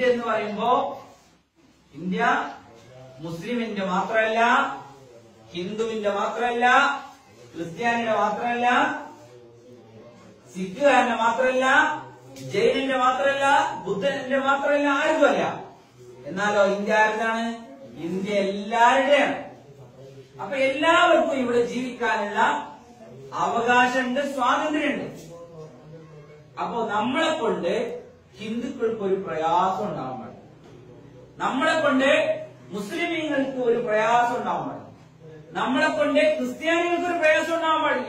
India എന്ന് പറയുമ്പോ India മുസ്ലിമിന്റെ മാത്രമല്ല ഹിന്ദുവിന്റെ മാത്രമല്ല ക്രിസ്ത്യാനിയുടെ മാത്രമല്ല സിഖുകാരന്റെ മാത്രമല്ല ജൈനന്റെ മാത്രമല്ല ബുദ്ധന്റെ മാത്രമല്ല ആർക്കുമല്ല എന്നാലോ ഇന്ത്യ ആരുതാണ് ഇന്ത്യ എല്ലാവരുടെയാണ് അപ്പൊ എല്ലാവർക്കും ഇവിടെ ജീവിക്കാനുള്ള അവകാശമുണ്ട് സ്വാതന്ത്ര്യമുണ്ട് അപ്പോ നമ്മളെ കൊണ്ട് ഹിന്ദുക്കൾക്ക് ഒരു പ്രയാസം ഉണ്ടാവാൻ പാടില്ല നമ്മളെ കൊണ്ട് മുസ്ലിമീങ്ങൾക്ക് ഒരു പ്രയാസം ഉണ്ടാവാൻ പാടില്ല നമ്മളെ കൊണ്ട് ക്രിസ്ത്യാനികൾക്ക് ഒരു പ്രയാസം ഉണ്ടാവാൻ പാടില്ല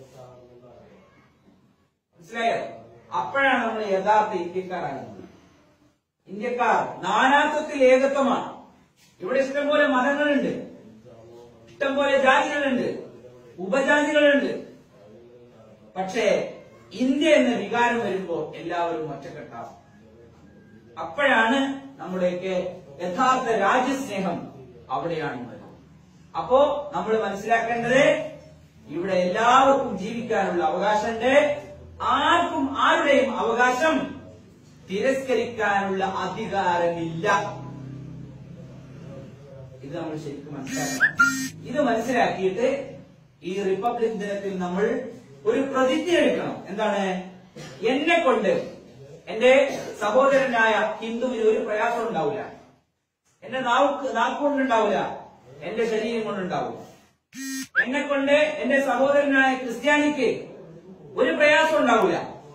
മനസ്സിലായോ അപ്പോഴാണ് നമ്മൾ യഥാർത്ഥ ഇന്ത്യക്കാരാകുന്നത് ഇന്ത്യക്കാർ നാനാത്വത്തിൽ ഏകത്വമാണ് ഇവിടെ ഇഷ്ടംപോലെ മതങ്ങളുണ്ട് ഇഷ്ടംപോലെ ജാതികളുണ്ട് ഉപജാതികളുണ്ട് പക്ഷേ ഇന്ത്യ എന്ന വികാരം വരുമ്പോ എല്ലാവരും ഒറ്റക്കെട്ടാവും അപ്പോഴാണ് നമ്മുടെയൊക്കെ യഥാർത്ഥ രാജ്യസ്നേഹം അവിടെയാണ് വരുന്നത് അപ്പോ നമ്മൾ മനസ്സിലാക്കേണ്ടത് ഇവിടെ എല്ലാവർക്കും ജീവിക്കാനുള്ള അവകാശമുണ്ട് ആർക്കും ആരുടെയും അവകാശം തിരസ്കരിക്കാനുള്ള അധികാരമില്ല ഇത് നമ്മൾ ശരിക്കും മനസ്സിലാക്കണം ഇത് മനസ്സിലാക്കിയിട്ട് ഈ റിപ്പബ്ലിക് ദിനത്തിൽ നമ്മൾ ഒരു പ്രതിജ്ഞ എടുക്കണം എന്താണ് എന്നെ കൊണ്ട് എന്റെ സഹോദരനായ ഹിന്ദുവിന് ഒരു പ്രയാസം ഉണ്ടാവില്ല എന്റെ നാവ് നാക്കുകൊണ്ടുണ്ടാവില്ല എന്റെ ശരീരം കൊണ്ടുണ്ടാവും എന്നെ കൊണ്ട് എന്റെ സഹോദരനായ ക്രിസ്ത്യാനിക്ക് ഒരു പ്രയാസം ഉണ്ടാവില്ല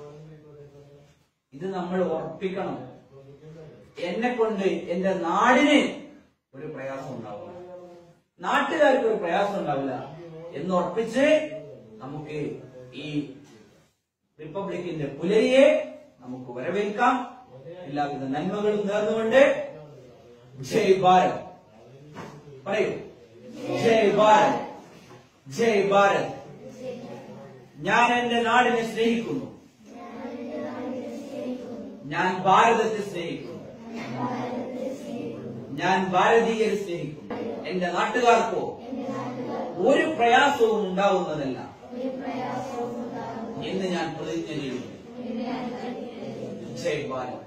ഇത് നമ്മൾ ഉറപ്പിക്കണം എന്നെ കൊണ്ട് എന്റെ നാടിന് ഒരു പ്രയാസം ഉണ്ടാവില്ല നാട്ടുകാർക്ക് ഒരു പ്രയാസം ഉണ്ടാവില്ല എന്ന് ഉറപ്പിച്ച് നമുക്ക് ഈ റിപ്പബ്ലിക്കിന്റെ പുലരിയെ നമുക്ക് വരവേൽക്കാം എല്ലാവിധ നന്മകളും നേർന്നുകൊണ്ട് ജയ് ഭാരത് പറയൂ ജയ് ഭാരത് ജയ് ഭാരത് ഞാൻ എന്റെ നാടിനെ സ്നേഹിക്കുന്നു ഞാൻ ഭാരതത്തെ സ്നേഹിക്കുന്നു ഞാൻ ഭാരതീയരെ സ്നേഹിക്കുന്നു എന്റെ നാട്ടുകാർക്കോ ഒരു പ്രയാസവും ഉണ്ടാവുന്നതല്ല എന്ന് ഞാൻ പ്രതിജ്ഞ ചെയ്യുന്നു ജയ് ഭാരത്